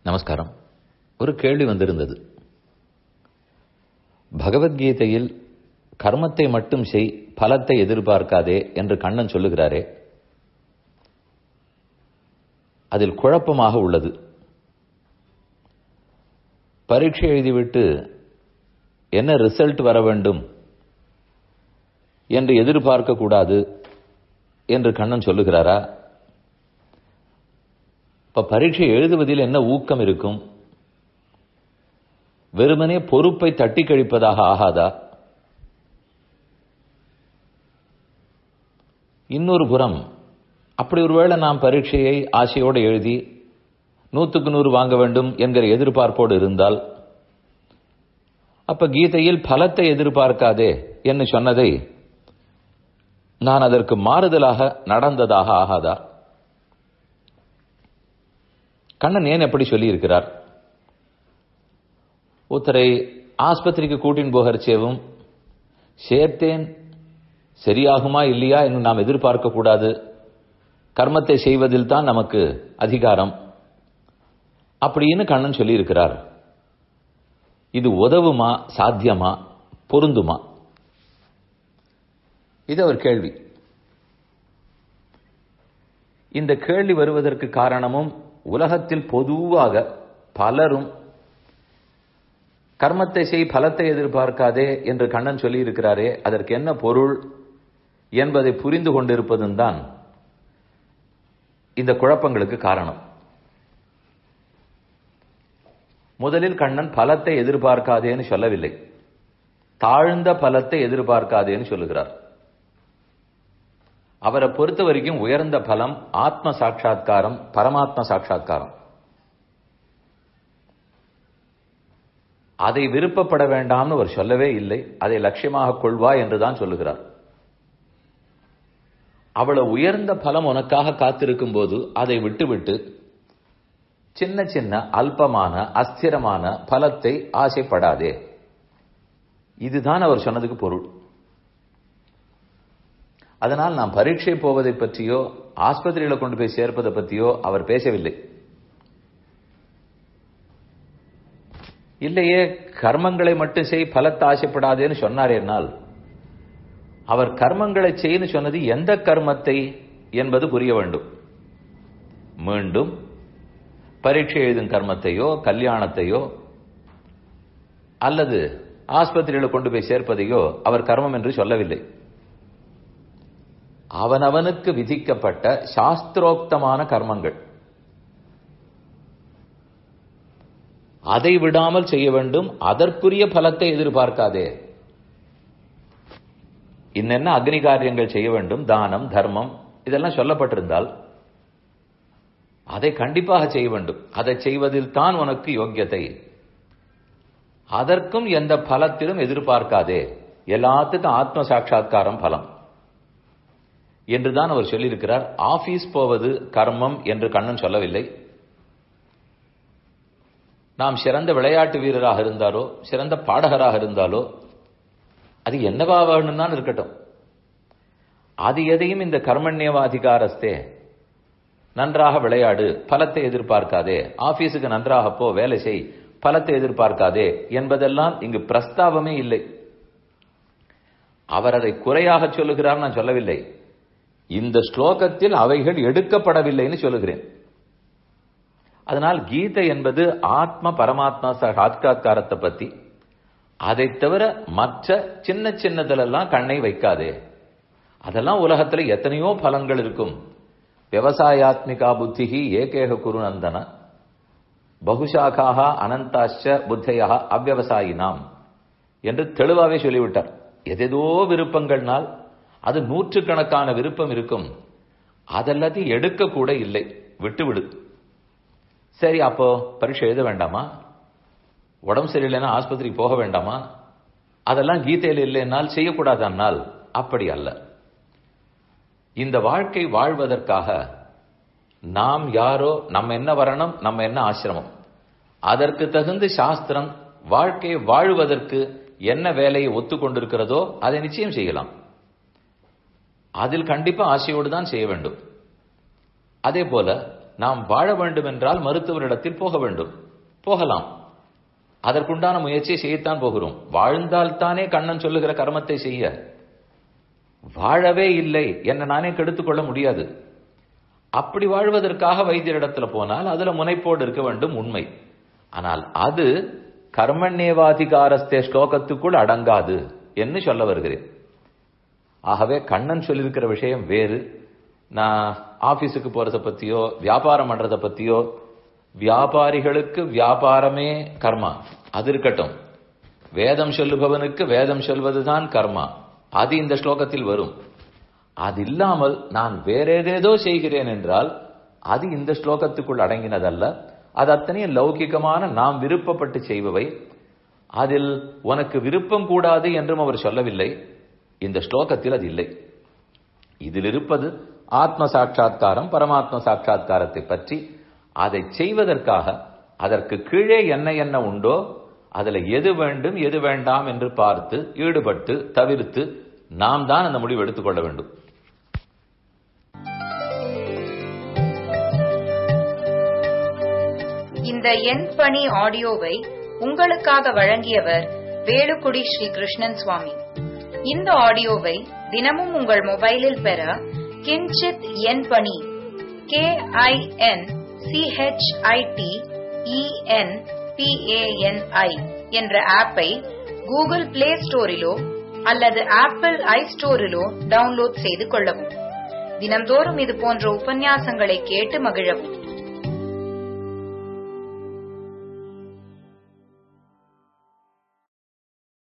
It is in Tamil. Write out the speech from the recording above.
நமஸ்காரம் ஒரு கேள்வி வந்திருந்தது பகவத்கீதையில் கர்மத்தை மட்டும் செய் பலத்தை எதிர்பார்க்காதே என்று கண்ணன் சொல்லுகிறாரே அதில் குழப்பமாக உள்ளது பரீட்சை எழுதிவிட்டு என்ன ரிசல்ட் வர வேண்டும் என்று எதிர்பார்க்க கூடாது என்று கண்ணன் சொல்லுகிறாரா இப்ப பரீட்சை எழுதுவதில் என்ன ஊக்கம் இருக்கும் வெறுமனே பொறுப்பை தட்டி கழிப்பதாக ஆகாதா இன்னொரு புறம் அப்படி ஒருவேளை நாம் பரீட்சையை ஆசையோடு எழுதி நூத்துக்கு நூறு வாங்க வேண்டும் என்கிற எதிர்பார்ப்போடு இருந்தால் அப்ப கீதையில் பலத்தை எதிர்பார்க்காதே என்று சொன்னதை நான் அதற்கு மாறுதலாக நடந்ததாக ஆகாதா கண்ணன் ஏன் எப்படி சொல்லி இருக்கிறார் ஒருத்தரை ஆஸ்பத்திரிக்கு கூட்டின் போகிறச்சேவும் சேர்த்தேன் சரியாகுமா இல்லையா என்று நாம் எதிர்பார்க்க கூடாது கர்மத்தை செய்வதில் தான் நமக்கு அதிகாரம் அப்படின்னு கண்ணன் சொல்லி இருக்கிறார் இது உதவுமா சாத்தியமா பொருந்துமா இது ஒரு கேள்வி இந்த கேள்வி வருவதற்கு காரணமும் உலகத்தில் பொதுவாக பலரும் கர்மத்தை செய் பலத்தை எதிர்பார்க்காதே என்று கண்ணன் சொல்லி இருக்கிறாரே அதற்கு என்ன பொருள் என்பதை புரிந்து கொண்டிருப்பதும் தான் இந்த குழப்பங்களுக்கு காரணம் முதலில் கண்ணன் பலத்தை எதிர்பார்க்காதேன்னு சொல்லவில்லை தாழ்ந்த பலத்தை எதிர்பார்க்காதேன்னு சொல்லுகிறார் அவரை பொறுத்த வரைக்கும் உயர்ந்த பலம் ஆத்ம சாட்சா்காரம் பரமாத்ம சாட்சா்காரம் அதை விருப்பப்பட வேண்டாம்னு அவர் சொல்லவே இல்லை அதை லட்சியமாக கொள்வா என்றுதான் சொல்லுகிறார் அவ்வளவு உயர்ந்த பலம் உனக்காக காத்திருக்கும் போது அதை விட்டுவிட்டு சின்ன சின்ன அல்பமான அஸ்திரமான பலத்தை ஆசைப்படாதே இதுதான் அவர் சொன்னதுக்கு பொருள் அதனால் நாம் பரீட்சை போவதை பற்றியோ ஆஸ்பத்திரியில கொண்டு போய் சேர்ப்பதை பற்றியோ அவர் பேசவில்லை இல்லையே கர்மங்களை மட்டும் செய் பலத்தை ஆசைப்படாதேன்னு சொன்னார் என்னால் அவர் கர்மங்களை செய்யன்னு சொன்னது எந்த கர்மத்தை என்பது புரிய வேண்டும் மீண்டும் பரீட்சை எழுதும் கர்மத்தையோ கல்யாணத்தையோ அல்லது ஆஸ்பத்திரியில் கொண்டு போய் சேர்ப்பதையோ அவர் கர்மம் என்று சொல்லவில்லை அவனவனுக்கு விதிக்கப்பட்ட சாஸ்திரோக்தமான கர்மங்கள் அதை விடாமல் செய்ய வேண்டும் அதற்குரிய பலத்தை எதிர்பார்க்காதே இன்னென்ன அக்னி காரியங்கள் செய்ய வேண்டும் தானம் தர்மம் இதெல்லாம் சொல்லப்பட்டிருந்தால் அதை கண்டிப்பாக செய்ய வேண்டும் அதை செய்வதில் தான் உனக்கு யோக்கியத்தை அதற்கும் எந்த பலத்திலும் எதிர்பார்க்காதே எல்லாத்துக்கும் ஆத்ம சாட்சா்காரம் பலம் என்றுதான் அவர் சொல்லியிருக்கிறார் ஆபீஸ் போவது கர்மம் என்று கண்ணன் சொல்லவில்லை நாம் சிறந்த விளையாட்டு வீரராக இருந்தாலோ சிறந்த பாடகராக இருந்தாலோ அது என்னவா வேணும்னு இருக்கட்டும் அது எதையும் இந்த கர்மண்யவாதிகாரஸ்தே நன்றாக விளையாடு பலத்தை எதிர்பார்க்காதே ஆபீஸுக்கு நன்றாக போ வேலை செய் பலத்தை எதிர்பார்க்காதே என்பதெல்லாம் இங்கு பிரஸ்தாபமே இல்லை அவர் அதை குறையாக சொல்லுகிறார் நான் சொல்லவில்லை இந்த ஸ்லோகத்தில் அவைகள் எடுக்கப்படவில்லைன்னு சொல்லுகிறேன் அதனால் கீதை என்பது ஆத்ம பரமாத்மா சாட்காத்காரத்தை பத்தி அதை தவிர மற்ற சின்ன சின்னதிலெல்லாம் கண்ணை வைக்காதே அதெல்லாம் உலகத்தில் எத்தனையோ பலன்கள் இருக்கும் விவசாயாத்மிகா புத்திகி ஏகேக குருநந்தன பகுஷாக்காக அனந்தாச்ச புத்தையா அவ்வவசாயினாம் என்று தெளிவாவே சொல்லிவிட்டார் எதேதோ விருப்பங்கள்னால் அது நூற்றுக்கணக்கான விருப்பம் இருக்கும் அதெல்லாத்தையும் எடுக்க கூட இல்லை விட்டுவிடு சரி அப்போ பரீட்சை எழுத வேண்டாமா உடம்பு சரியில்லைன்னா ஆஸ்பத்திரிக்கு போக வேண்டாமா அதெல்லாம் கீதையில் இல்லைன்னால் செய்யக்கூடாதன்னால் அப்படி அல்ல இந்த வாழ்க்கை வாழ்வதற்காக நாம் யாரோ நம்ம என்ன வரணும் நம்ம என்ன ஆசிரமம் அதற்கு தகுந்த சாஸ்திரம் வாழ்க்கையை வாழ்வதற்கு என்ன வேலையை ஒத்துக்கொண்டிருக்கிறதோ அதை நிச்சயம் செய்யலாம் அதில் கண்டிப்பா ஆசையோடு தான் செய்ய வேண்டும் அதே போல நாம் வாழ வேண்டும் என்றால் மருத்துவரிடத்தில் போக வேண்டும் போகலாம் அதற்குண்டான முயற்சியை செய்யத்தான் போகிறோம் வாழ்ந்தால்தானே கண்ணன் சொல்லுகிற கர்மத்தை செய்ய வாழவே இல்லை என்ன நானே கெடுத்துக் கொள்ள முடியாது அப்படி வாழ்வதற்காக வைத்தியரிடத்துல போனால் அதுல முனைப்போடு இருக்க வேண்டும் உண்மை ஆனால் அது கர்மண்யேவாதிகாரஸ்தே ஸ்லோகத்துக்குள் அடங்காது என்று சொல்ல வருகிறேன் ஆகவே கண்ணன் சொல்லியிருக்கிற விஷயம் வேறு நான் ஆபீஸுக்கு போறத பத்தியோ வியாபாரம் பண்றத பத்தியோ வியாபாரிகளுக்கு வியாபாரமே கர்மா அது இருக்கட்டும் வேதம் சொல்லுபவனுக்கு வேதம் சொல்வதுதான் கர்மா அது இந்த ஸ்லோகத்தில் வரும் அது இல்லாமல் நான் வேற ஏதேதோ செய்கிறேன் என்றால் அது இந்த ஸ்லோகத்துக்குள் அடங்கினதல்ல அது அத்தனையும் லௌகிகமான நாம் விருப்பப்பட்டு செய்பவை அதில் உனக்கு விருப்பம் கூடாது என்றும் அவர் சொல்லவில்லை இந்த ஸ்லோகத்தில் அது இல்லை இதில் இருப்பது ஆத்ம சாட்சா்காரம் பரமாத்ம சாட்சா்காரத்தை பற்றி அதை செய்வதற்காக அதற்கு கீழே என்ன என்ன உண்டோ அதுல எது வேண்டும் எது வேண்டாம் என்று பார்த்து ஈடுபட்டு தவிர்த்து நாம் தான் அந்த முடிவு எடுத்துக்கொள்ள வேண்டும் இந்த என் பணி ஆடியோவை உங்களுக்காக வழங்கியவர் வேலுக்குடி ஸ்ரீ கிருஷ்ணன் சுவாமி இந்த ஆடியோவை தினமும் உங்கள் மொபைலில் பெற கிஞ்சித் என் பணி கே ஐ என் சிஹெச்ஐடி இஎன் பிஏஎன்ஐ என்ற ஆப்பை கூகுள் பிளே ஸ்டோரிலோ அல்லது ஆப்பிள் ஐ ஸ்டோரிலோ டவுன்லோட் செய்து கொள்ளவும் தினம்தோறும் இது போன்ற உபன்யாசங்களை கேட்டு மகிழவும்